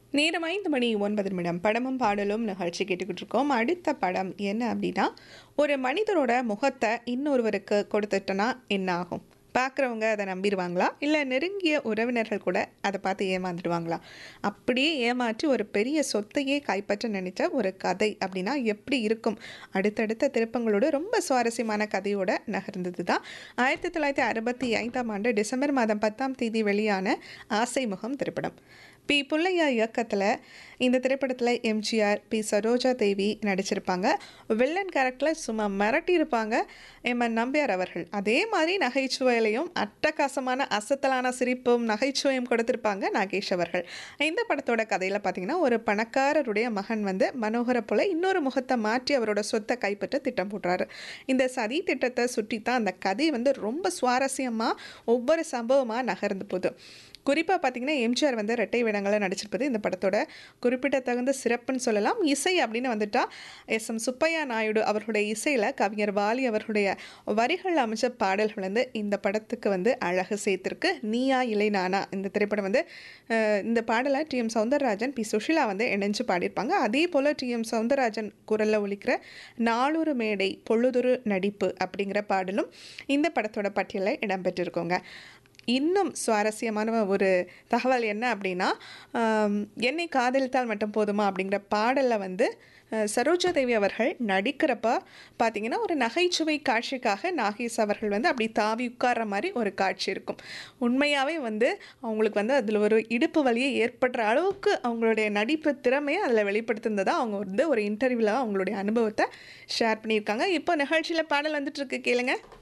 நேரம் ஐந்து மணி ஒன்பது நிமிடம் படமும் பாடலும் நிகழ்ச்சி கேட்டுக்கிட்டு இருக்கோம் அடுத்த படம் என்ன அப்படின்னா ஒரு மனிதரோட முகத்தை இன்னொருவருக்கு கொடுத்துட்டோன்னா என்ன ஆகும் பார்க்குறவங்க அதை நம்பிடுவாங்களா இல்லை நெருங்கிய உறவினர்கள் கூட அதை பார்த்து ஏமாந்துடுவாங்களா அப்படியே ஏமாற்றி ஒரு பெரிய சொத்தையே கைப்பற்ற நினைச்ச ஒரு கதை அப்படின்னா எப்படி இருக்கும் அடுத்தடுத்த திருப்பங்களோட ரொம்ப சுவாரஸ்யமான கதையோட நகர்ந்தது தான் ஆயிரத்தி தொள்ளாயிரத்தி அறுபத்தி ஐந்தாம் ஆண்டு டிசம்பர் மாதம் பத்தாம் தேதி வெளியான ஆசை முகம் திரைப்படம் பி புள்ளையா இயக்கத்தில் இந்த திரைப்படத்தில் எம்ஜிஆர் பி சரோஜா தேவி நடிச்சிருப்பாங்க வில்லன் கேரக்டரில் சும்மா மிரட்டியிருப்பாங்க எம் என் நம்பியார் அவர்கள் அதே மாதிரி நகைச்சுவையிலையும் அட்டகாசமான அசத்தலான சிரிப்பும் நகைச்சுவையும் கொடுத்திருப்பாங்க நாகேஷ் அவர்கள் இந்த படத்தோட கதையில் பார்த்தீங்கன்னா ஒரு பணக்காரருடைய மகன் வந்து மனோகர போல இன்னொரு முகத்தை மாற்றி அவரோட சொத்தை கைப்பற்ற திட்டம் போடுறாரு இந்த சதி திட்டத்தை சுற்றி தான் அந்த கதை வந்து ரொம்ப சுவாரஸ்யமாக ஒவ்வொரு சம்பவமாக நகர்ந்து போகுது குறிப்பாக பார்த்தீங்கன்னா எம்ஜிஆர் வந்து ரெட்டை வேடங்களில் நடிச்சிருப்பது இந்த படத்தோட குறிப்பிடத்தகுந்த சிறப்புன்னு சொல்லலாம் இசை அப்படின்னு வந்துட்டா எஸ் எம் சுப்பையா நாயுடு அவர்களுடைய இசையில் கவிஞர் வாலி அவர்களுடைய வரிகள் அமைச்ச பாடல்கள் வந்து இந்த படத்துக்கு வந்து அழகு சேர்த்திருக்கு நீயா இலை நானா இந்த திரைப்படம் வந்து அஹ், இந்த பாடலை T M Soundararajan P Susheela வந்து இணைஞ்சு பாடியிருப்பாங்க அதே போல் டி எம் சவுந்தரராஜன் குரலில் ஒலிக்கிற நாளொரு மேடை பொழுதொரு நடிப்பு அப்படிங்கிற பாடலும் இந்த படத்தோட பட்டியலில் இடம்பெற்றிருக்கோங்க இன்னும் சுவாரஸ்யமான ஒரு தகவல் என்ன அப்படின்னா ஆம், என்னை காதலித்தால் மட்டும் போதுமா அப்படிங்கிற பாடலில் வந்து அஹ், சரோஜா தேவி அவர்கள் நடிக்கிறப்ப பார்த்தீங்கன்னா ஒரு நகைச்சுவை காட்சிக்காக நாகேஷ் அவர்கள் வந்து அப்படி தாவி உட்கார்ற மாதிரி ஒரு காட்சி இருக்கும் உண்மையாகவே வந்து அவங்களுக்கு வந்து அதில் ஒரு இடுப்பு வலியை ஏற்படுற அளவுக்கு அவங்களுடைய நடிப்பு திறமையை அதில் வெளிப்படுத்தினதா அவங்க வந்து ஒரு இன்டர்வியூவில் அவங்களுடைய அனுபவத்தை ஷேர் பண்ணியிருக்காங்க இப்போ நிகழ்ச்சியில் பாடல் வந்துட்டு இருக்கு கேளுங்க